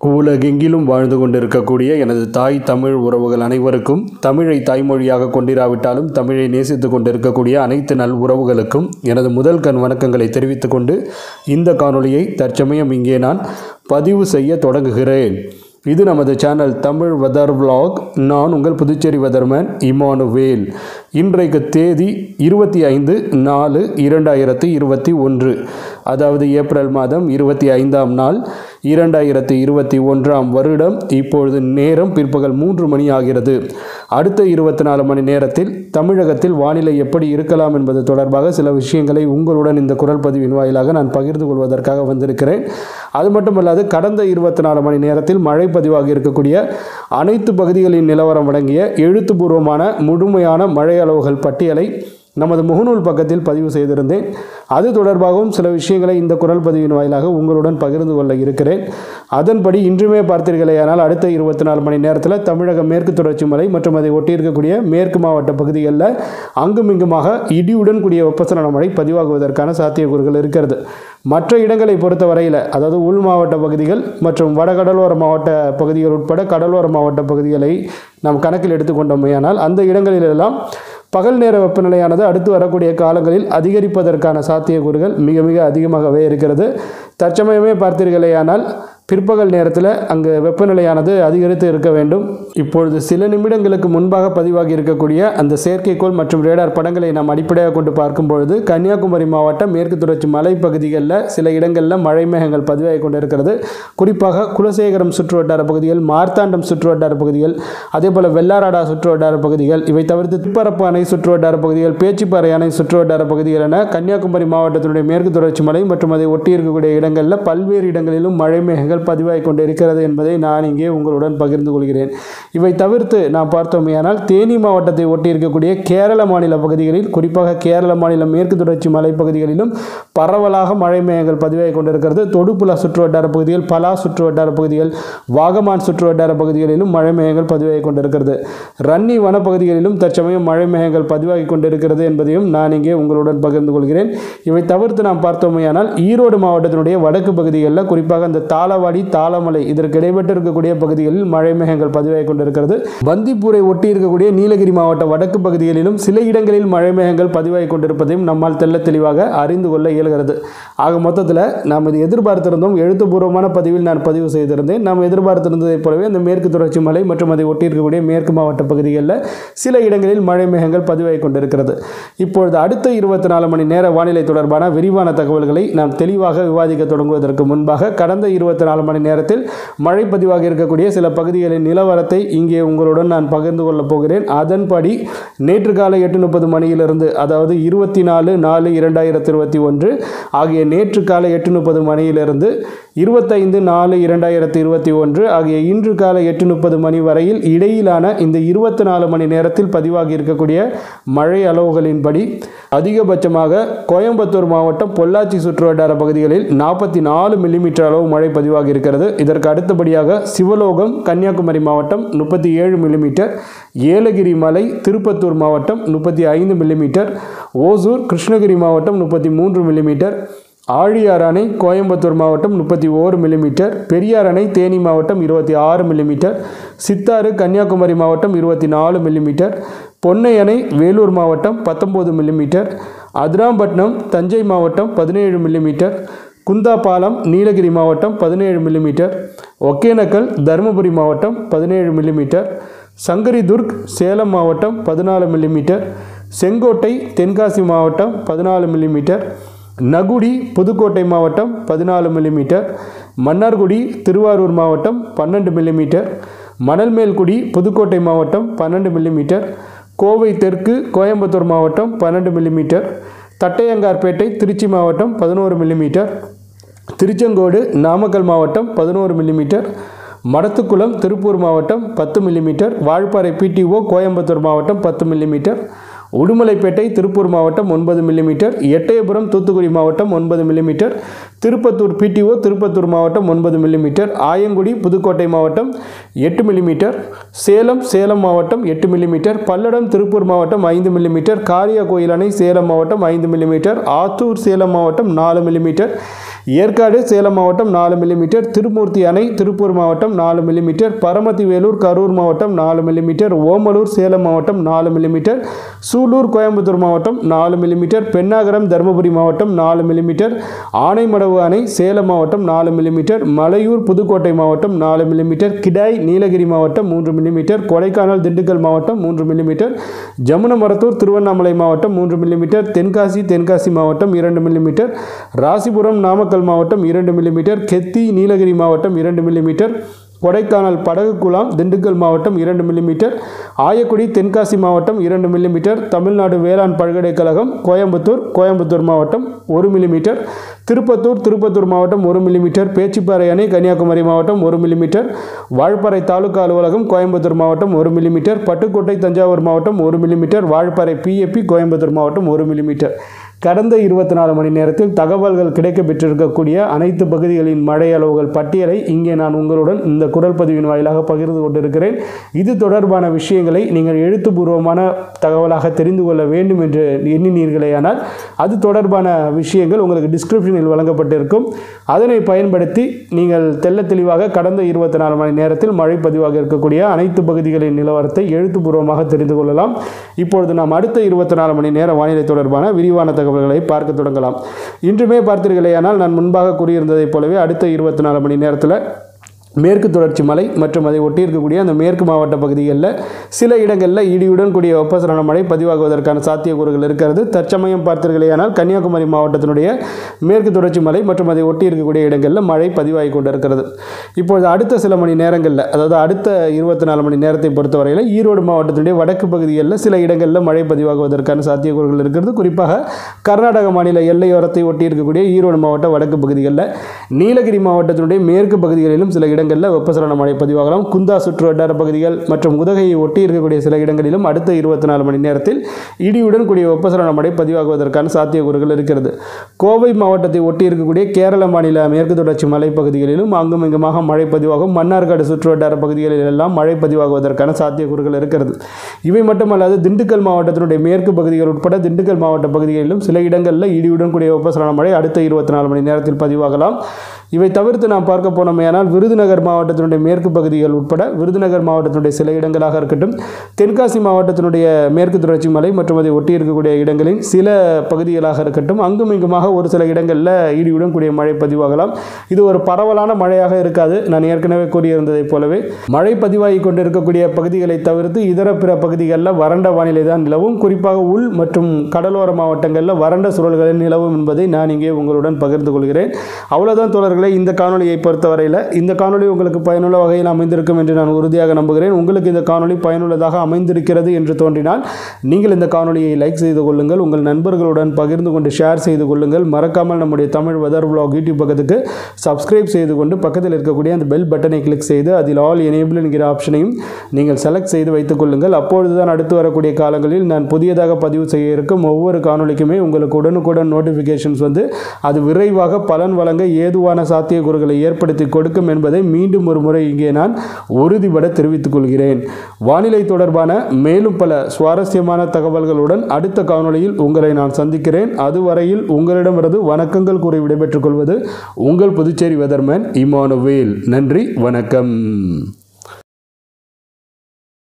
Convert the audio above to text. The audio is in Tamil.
உலகெங்கிலும் வாழ்ந்து கொண்டிருக்கக்கூடிய எனது தாய் தமிழ் உறவுகள் அனைவருக்கும் தமிழை தாய்மொழியாக கொண்டிராவிட்டாலும் தமிழை நேசித்து கொண்டிருக்கக்கூடிய அனைத்து நல் உறவுகளுக்கும் எனது முதல் கண் வணக்கங்களை தெரிவித்துக் கொண்டு இந்த காணொளியை தற்சமயம் இங்கே நான் பதிவு செய்ய தொடங்குகிறேன் இது நமது சேனல் தமிழ் வெதர் vlog நான் உங்கள் புதுச்சேரி வெதர்மேன் இமானுவேல் இன்றைக்கு தேதி இருபத்தி ஐந்து நாலு இரண்டாயிரத்தி இருபத்தி ஒன்று அதாவது ஏப்ரல் மாதம் இருபத்தி ஐந்தாம் நாள் இரண்டாயிரத்தி இருபத்தி ஒன்றாம் வருடம் இப்பொழுது நேரம் பிற்பகல் மூன்று மணி ஆகிறது அடுத்த இருபத்தி நாலு மணி நேரத்தில் தமிழகத்தில் வானிலை எப்படி இருக்கலாம் என்பது தொடர்பாக சில விஷயங்களை உங்களுடன் இந்த குரல் பதிவின் வாயிலாக நான் பகிர்ந்து கொள்வதற்காக வந்திருக்கிறேன் அது மட்டுமல்லாது கடந்த இருபத்தி நாலு மணி நேரத்தில் மழை பதிவாகி இருக்கக்கூடிய அனைத்து பகுதிகளின் நிலவரம் அடங்கிய எழுத்துப்பூர்வமான முழுமையான மழை அளவுகள் பட்டியலை நமது முகநூல் பக்கத்தில் பதிவு செய்திருந்தேன் அது தொடர்பாகவும் சில விஷயங்களை இந்த குரல் பதிவின் வாயிலாக உங்களுடன் பகிர்ந்து கொள்ள இருக்கிறேன் அதன்படி இன்றுமே பார்த்தீர்களேயானால் அடுத்த இருபத்தி நாலு மணி நேரத்தில் தமிழக மேற்கு தொடர்ச்சி மலை மற்றும் அதை ஒட்டியிருக்கக்கூடிய மேற்கு மாவட்ட பகுதிகளில் அங்குமிங்குமாக இடியுடன் கூடிய வெப்பசலன மழை பதிவாகுவதற்கான சாத்தியக்கூறுகள் இருக்கிறது மற்ற இடங்களை பொறுத்த வரையில் அதாவது உள் மாவட்ட பகுதிகள் மற்றும் வடகடலோர மாவட்ட பகுதிகள் உட்பட கடலோர மாவட்ட பகுதிகளை நாம் கணக்கில் எடுத்துக்கொண்டோமேயானால் அந்த இடங்களிலெல்லாம் பகல் நேர வெப்பநிலையானது அடுத்து வரக்கூடிய காலங்களில் அதிகரிப்பதற்கான சாத்தியக்கூறுகள் மிக மிக அதிகமாகவே இருக்கிறது தற்சமயமே பார்த்தீர்களேயானால் பிற்பகல் நேரத்தில் அங்கு வெப்பநிலையானது அதிகரித்து இருக்க வேண்டும் இப்பொழுது சில நிமிடங்களுக்கு முன்பாக பதிவாகி இருக்கக்கூடிய அந்த செயற்கைக்கோள் மற்றும் ரேடார் படங்களை நாம் அடிப்படையாக கொண்டு பார்க்கும் பொழுது கன்னியாகுமரி மாவட்டம் மேற்கு தொடர்ச்சி மலைப்பகுதிகளில் சில இடங்களில் மழை மேகங்கள் பதிவாகி கொண்டிருக்கிறது குறிப்பாக குலசேகரம் சுற்று வட்டார பகுதிகள் மார்த்தாண்டம் சுற்று வட்டார பகுதிகள் அதே போல் வெள்ளாராடா சுற்று வட்டார பகுதிகள் இவை தவிர்த்து திப்பரப்பு அணை சுற்று வட்டார பகுதிகள் பேச்சிப்பாறை அணை சுற்று வட்டார பகுதிகள் என கன்னியாகுமரி மாவட்டத்தினுடைய மேற்கு தொடர்ச்சி மலை மற்றும் அதை ஒட்டி இருக்கக்கூடிய இடங்களில் பல்வேறு இடங்களிலும் மழை மேகங்கள் பதிவாகி கொண்டிருக்கிறது என்பதை நான் இங்கே உங்களுடன் பகிர்ந்து கொள்கிறேன் இவை தவிர்த்து நாம் பார்த்தோமேயானால் தேனி மாவட்டத்தை ஒட்டி இருக்கக்கூடிய கேரள மாநில பகுதிகளில் குறிப்பாக கேரள மாநிலம் மேற்கு தொடர்ச்சி மலைப்பகுதிகளிலும் பரவலாக மழை மேகங்கள் பதிவாகி கொண்டிருக்கிறது தொடுப்புழா சுற்று வட்டார பகுதிகள் பலா சுற்று வட்டார பகுதிகள் வாகமான் சுற்று வட்டார பகுதிகளிலும் மழை மேகங்கள் பதிவாகி கொண்டிருக்கிறது ரன்னி வனப்பகுதிகளிலும் தற்சமயம் மழை மேகங்கள் பதிவாகி கொண்டிருக்கிறது என்பதையும் நான் இங்கே உங்களுடன் பகிர்ந்து கொள்கிறேன் இவை தவிர்த்து நாம் பார்த்தோமேயானால் ஈரோடு மாவட்டத்தினுடைய வடக்கு பகுதிகளில் குறிப்பாக அந்த தாளவாடி தாளமலை இதற்கு இடைப்பட்டு இருக்கக்கூடிய பகுதிகளில் மழை மேகங்கள் பதிவாகி கொண்டிருக்கிறது பந்திப்பூரை ஒட்டி இருக்கக்கூடிய நீலகிரி மாவட்ட வடக்கு பகுதிகளிலும் சில இடங்களில் மழை மேகங்கள் பதிவாகி கொண்டிருப்பதையும் நம்மால் தெள்ள தெளிவாக அறிந்து கொள்ள இயல்கிறது ஆக மொத்தத்தில் நாம் இது எதிர்பார்த்திருந்தோம் எழுத்துப்பூர்வமான பதிவில் நான் பதிவு செய்திருந்தேன் நாம் எதிர்பார்த்திருந்ததைப் போலவே அந்த மேற்கு தொடர்ச்சி மலை மற்றும் அதை ஒட்டி இருக்கக்கூடிய மேற்கு மாவட்ட பகுதிகளில் சில இடங்களில் மழை மேகங்கள் பதிவாகி கொண்டிருக்கிறது இப்பொழுது அடுத்த இருபத்தி நாலு மணி நேர வானிலை தொடர்பான விரிவான தகவல்களை நாம் தெளிவாக விவாதிக்க தொடங்குவதற்கு முன்பாக கடந்த இருபத்தி நாலு மணி நேரத்தில் மழை பதிவாகி இருக்கக்கூடிய சில பகுதிகளின் நிலவரத்தை இங்கே உங்களுடன் நான் பகிர்ந்து கொள்ளப் போகிறேன் அதன்படி நேற்று காலை எட்டு முப்பது மணியிலிருந்து அதாவது இருபத்தி நாலு நாலு இரண்டாயிரத்தி இருபத்தி ஒன்று ஆகிய நேற்று காலை எட்டு முப்பது மணியிலிருந்து இருபத்தைந்து நாலு இரண்டாயிரத்தி இருபத்தி ஒன்று ஆகிய இன்று காலை எட்டு முப்பது மணி வரையில் இடையிலான இந்த இருபத்தி நாலு மணி நேரத்தில் பதிவாகி இருக்கக்கூடிய மழை அளவுகளின்படி அதிகபட்சமாக கோயம்புத்தூர் மாவட்டம் பொள்ளாச்சி சுற்றுவட்டார பகுதிகளில் நாற்பத்தி நாலு மில்லிமீட்டர் அளவு மழை பதிவாகி இருக்கிறது இதற்கு அடுத்தபடியாக சிவலோகம் கன்னியாகுமரி மாவட்டம் முப்பத்தி ஏழு மில்லிமீட்டர் ஏலகிரி மலை திருப்பத்தூர் மாவட்டம் முப்பத்தி ஐந்து மில்லிமீட்டர் ஓசூர் கிருஷ்ணகிரி மாவட்டம் முப்பத்தி மூன்று மில்லிமீட்டர் ஆழியார் அணை கோயம்புத்தூர் மாவட்டம் முப்பத்தி ஓரு மில்லிமீட்டர் பெரியார் அணை தேனி மாவட்டம் இருபத்தி ஆறு மில்லிமீட்டர் சித்தாறு கன்னியாகுமரி மாவட்டம் இருபத்தி நாலு மில்லிமீட்டர் பொன்னை அணை வேலூர் மாவட்டம் பத்தொம்போது மில்லிமீட்டர் அதிராம்பட்டினம் தஞ்சை மாவட்டம் பதினேழு மில்லிமீட்டர் குந்தாபாலம் நீலகிரி மாவட்டம் பதினேழு மில்லிமீட்டர் ஒகேனக்கல் தருமபுரி மாவட்டம் பதினேழு மில்லிமீட்டர் சங்கரிதுர்க் சேலம் மாவட்டம் பதினாலு மில்லிமீட்டர் செங்கோட்டை தென்காசி மாவட்டம் பதினாலு மில்லிமீட்டர் நகுடி புதுக்கோட்டை மாவட்டம் பதினாலு மில்லிமீட்டர் மன்னார்குடி திருவாரூர் மாவட்டம் பன்னெண்டு மில்லிமீட்டர் மணல்மேல்குடி புதுக்கோட்டை மாவட்டம் பன்னெண்டு மில்லிமீட்டர் கோவை தெற்கு கோயம்புத்தூர் மாவட்டம் பன்னெண்டு மில்லிமீட்டர் தட்டையங்கார்பேட்டை திருச்சி மாவட்டம் பதினோரு மில்லிமீட்டர் திருச்செங்கோடு நாமக்கல் மாவட்டம் பதினோரு மில்லிமீட்டர் மடத்துக்குளம் திருப்பூர் மாவட்டம் பத்து மில்லிமீட்டர் வால்பாறை பிடிஓ கோயம்புத்தூர் மாவட்டம் பத்து மில்லிமீட்டர் உடுமலைப்பேட்டை திருப்பூர் மாவட்டம் ஒன்பது மில்லிமீட்டர் எட்டயபுரம் தூத்துக்குடி மாவட்டம் ஒன்பது மில்லிமீட்டர் திருப்பத்தூர் பிடிஓ திருப்பத்தூர் மாவட்டம் ஒன்பது மில்லிமீட்டர் ஆயங்குடி புதுக்கோட்டை மாவட்டம் எட்டு மில்லிமீட்டர் சேலம் சேலம் மாவட்டம் எட்டு மில்லிமீட்டர் பல்லடம் திருப்பூர் மாவட்டம் ஐந்து மில்லிமீட்டர் காரியா கோயில் அணை சேலம் மாவட்டம் ஐந்து மில்லிமீட்டர் ஆத்தூர் சேலம் மாவட்டம் நாலு மில்லிமீட்டர் ஏற்காடு சேலம் மாவட்டம் நாலு மில்லிமீட்டர் திருமூர்த்தி அணை திருப்பூர் மாவட்டம் நாலு மில்லிமீட்டர் பரமத்தி வேலூர் கரூர் மாவட்டம் நாலு மில்லிமீட்டர் ஓமலூர் சேலம் மாவட்டம் நாலு மில்லிமீட்டர் சூலூர் கோயம்புத்தூர் மாவட்டம் நாலு மில்லிமீட்டர் பெண்ணாகரம் தருமபுரி மாவட்டம் நாலு மில்லிமீட்டர் ஆனைமடவு அணை சேலம் மாவட்டம் நாலு மில்லிமீட்டர் மலையூர் புதுக்கோட்டை மாவட்டம் நாலு மில்லிமீட்டர் கிடாய் நீலகிரி மாவட்டம் மூன்று மில்லிமீட்டர் கொடைக்கானல் திண்டுக்கல் மாவட்டம் மூன்று மில்லிமீட்டர் ஜமுனமரத்தூர் திருவண்ணாமலை மாவட்டம் மூன்று மில்லிமீட்டர் தென்காசி தென்காசி மாவட்டம் இரண்டு மில்லிமீட்டர் ராசிபுரம் நாமக்கல் மாவட்டம் இரண்டு மில்லிமீட்டர் கெத்தி நீலகிரி மாவட்டம் இரண்டு மில்லிமீட்டர் கொடைக்கானல் படகு குலாம் திண்டுக்கல் மாவட்டம் இரண்டு மில்லிமீட்டர் ஆயக்குடி தென்காசி மாவட்டம் இரண்டு மில்லிமீட்டர் தமிழ்நாடு வேளாண் பல்கலைக்கழகம் கோயம்புத்தூர் கோயம்புத்தூர் மாவட்டம் ஒரு மில்லிமீட்டர் திருப்பத்தூர் திருப்பத்தூர் மாவட்டம் ஒரு மில்லிமீட்டர் பேச்சிப்பாறை அணை கன்னியாகுமரி மாவட்டம் ஒரு மில்லிமீட்டர் வால்பாறை தாலுகா அலுவலகம் கோயம்புத்தூர் மாவட்டம் ஒரு மில்லிமீட்டர் பட்டுக்கோட்டை தஞ்சாவூர் மாவட்டம் ஒரு மில்லிமீட்டர் வால்பாறை பிஏபி கோயம்புத்தூர் மாவட்டம் ஒரு மில்லிமீட்டர் கடந்த இருபத்தி நாலு மணி நேரத்தில் தகவல்கள் கிடைக்க பெற்றிருக்கக்கூடிய அனைத்து பகுதிகளின் மழை அளவுகள் பட்டியலை இங்கே நான் உங்களுடன் இந்த குரல் பதிவின் வாயிலாக பகிர்ந்து கொண்டிருக்கிறேன் இது தொடர்பான விஷயங்களை நீங்கள் எழுத்துப்பூர்வமான தகவலாக தெரிந்து கொள்ள வேண்டும் என்று எண்ணினீர்களேயானால் அது தொடர்பான விஷயங்கள் உங்களுக்கு டிஸ்கிரிப்ஷனில் வழங்கப்பட்டிருக்கும் அதனை பயன்படுத்தி நீங்கள் தெள்ள தெளிவாக கடந்த இருபத்தி நாலு மணி நேரத்தில் மழை பதிவாக இருக்கக்கூடிய அனைத்து பகுதிகளின் நிலவரத்தை எழுத்துப்பூர்வமாக தெரிந்து கொள்ளலாம் இப்பொழுது நாம் அடுத்த இருபத்தி நாலு மணி நேர வானிலை தொடர்பான விரிவான தகவல்களை பார்க்க தொடங்கலாம் இன்றுமே பார்த்தீர்களேயானால் நான் முன்பாக கூறியிருந்ததைப் போலவே அடுத்த இருபத்தி நாலு மணி நேரத்தில் மேற்கு தொடர்ச்சி மலை மற்றும் அதை ஒட்டி இருக்கக்கூடிய அந்த மேற்கு மாவட்ட பகுதிகளில் சில இடங்களில் இடியுடன் கூடிய வெப்பசலன மழை பதிவாகுவதற்கான சாத்தியக்கூறுகள் இருக்கிறது தற்சமயம் பார்த்தீர்களேயானால் கன்னியாகுமரி மாவட்டத்தினுடைய மேற்கு தொடர்ச்சி மலை மற்றும் அதை ஒட்டி இருக்கக்கூடிய இடங்களில் மழை பதிவாகி கொண்டிருக்கிறது இப்பொழுது அடுத்த சில மணி நேரங்களில் அதாவது அடுத்த இருபத்தி நாலு மணி நேரத்தை பொறுத்தவரையில் ஈரோடு மாவட்டத்தினுடைய வடக்கு பகுதிகளில் சில இடங்களில் மழை பதிவாகுவதற்கான சாத்தியக்கூறுகள் இருக்கிறது குறிப்பாக கர்நாடக மாநில எல்லையோரத்தை ஒட்டி இருக்கக்கூடிய ஈரோடு மாவட்ட வடக்கு பகுதிகளில் நீலகிரி மாவட்டத்தினுடைய மேற்கு பகுதிகளிலும் சில இடங்களில் வெப்பசலன மழை பதிவாகலாம் குந்தா சுற்று வட்டார பகுதிகள் மற்றும் உதகையை ஒட்டி இருக்கக்கூடிய சில இடங்களிலும் அடுத்த இருபத்தி நாலு மணி நேரத்தில் இடியுடன் கூடிய வெப்பசலன மழை பதிவாகுவதற்கான சாத்தியக்கூறுகள் இருக்கிறது கோவை மாவட்டத்தை ஒட்டி இருக்கக்கூடிய கேரள மாநில மேற்கு தொடர்ச்சி மலைப்பகுதிகளிலும் அங்கும் இங்குமாக மழை பதிவாகும் மன்னார்காடு சுற்று வட்டார பகுதிகளில் எல்லாம் மழை பதிவாகுவதற்கான சாத்தியக்கூறுகள் இருக்கிறது இவை மட்டுமல்லாது திண்டுக்கல் மாவட்டத்தினுடைய மேற்கு பகுதிகள் உட்பட திண்டுக்கல் மாவட்ட பகுதிகளிலும் சில இடங்களில் இடியுடன் கூடிய வெப்பசலன மழை அடுத்த இருபத்தி நாலு மணி நேரத்தில் பதிவாகலாம் இவை தவிர்த்து நாம் பார்க்க போனோமேயானால் விருதுநகர் மாவட்டத்தினுடைய மேற்கு பகுதிகள் உட்பட விருதுநகர் மாவட்டத்தினுடைய சில இடங்களாக இருக்கட்டும் தென்காசி மாவட்டத்தினுடைய மேற்கு தொடர்ச்சி மலை மற்றும் அதை ஒட்டி இருக்கக்கூடிய இடங்களின் சில பகுதிகளாக இருக்கட்டும் அங்கும் இங்குமாக ஒரு சில இடங்களில் இடியுடன் கூடிய மழை பதிவாகலாம் இது ஒரு பரவலான மழையாக இருக்காது நான் ஏற்கனவே கூறியிருந்ததைப் போலவே மழை பதிவாகி கொண்டிருக்கக்கூடிய பகுதிகளை தவிர்த்து இதர பிற பகுதிகளில் வறண்ட வானிலை தான் நிலவும் குறிப்பாக உள் மற்றும் கடலோர மாவட்டங்களில் வறண்ட சூழல்களில் நிலவும் என்பதை நான் இங்கே உங்களுடன் பகிர்ந்து கொள்கிறேன் அவ்வளோதான் தோழர்களே இந்த காணொலியை பொறுத்தவரையில் இந்த காணொலி உங்களுக்கு பயனுள்ள வகையில் அமைந்திருக்கும் என்று நான் உறுதியாக நம்புகிறேன் உங்களுக்கு இந்த காணொலி பயனுள்ளதாக அமைந்திருக்கிறது என்று தோன்றினால் நீங்கள் இந்த காணொலியை லைக் செய்து கொள்ளுங்கள் உங்கள் நண்பர்களுடன் பகிர்ந்து கொண்டு ஷேர் செய்து கொள்ளுங்கள் மறக்காமல் நம்முடைய தமிழ் வெதர் vlog யூடியூப் பக்கத்துக்கு சப்ஸ்கிரைப் செய்து கொண்டு பக்கத்தில் இருக்கக்கூடிய அந்த பெல் பட்டனை கிளிக் செய்து அதில் ஆல் எனேபிள் என்கிற ஆப்ஷனையும் நீங்கள் செலக்ட் செய்து வைத்துக் கொள்ளுங்கள் அப்பொழுது தான் அடுத்து வரக்கூடிய காலங்களில் நான் புதியதாக பதிவு செய்ய இருக்கும் ஒவ்வொரு காணொலிக்குமே உங்களுக்கு உடனுக்குடன் நோட்டிஃபிகேஷன்ஸ் வந்து அது விரைவாக பலன் வழங்க ஏதுவான சாத்தியக்கூறுகளை ஏற்படுத்தி கொடுக்கும் என்பதை மீண்டும் ஒரு முறை இங்கே நான் உறுதிபட தெரிவித்துக் கொள்கிறேன் வானிலை தொடர்பான மேலும் பல சுவாரஸ்யமான தகவல்களுடன் அடுத்த காணொளியில் உங்களை நான் சந்திக்கிறேன் அதுவரையில் உங்களிடமிருந்து வணக்கங்கள் கூறி விடைபெற்றுக் கொள்வது உங்கள் புதுச்சேரி வெதர்மேன் இமானுவேல் நன்றி வணக்கம்